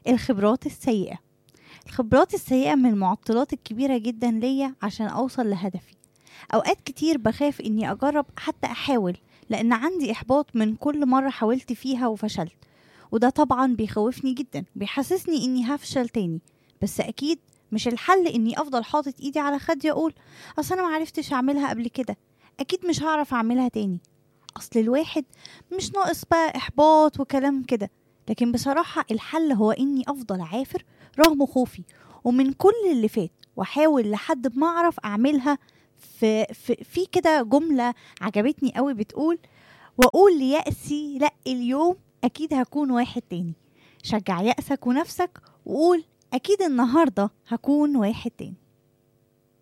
الخبرات السيئة الخبرات السيئة من المعطلات الكبيرة جدا ليا عشان أوصل لهدفي أوقات كتير بخاف إني أجرب حتى أحاول لأن عندي إحباط من كل مرة حاولت فيها وفشلت وده طبعا بيخوفني جدا بيحسسني إني هفشل تاني بس أكيد مش الحل إني أفضل حاطط إيدي على خدي أقول أصل أنا معرفتش أعملها قبل كده أكيد مش هعرف أعملها تاني أصل الواحد مش ناقص بقى إحباط وكلام كده لكن بصراحة الحل هو إني أفضل عافر رغم خوفي ومن كل اللي فات وأحاول لحد ما أعرف أعملها في, في, في كده جملة عجبتني قوي بتقول وأقول ليأسي لأ اليوم أكيد هكون واحد تاني شجع يأسك ونفسك وقول أكيد النهاردة هكون واحد تاني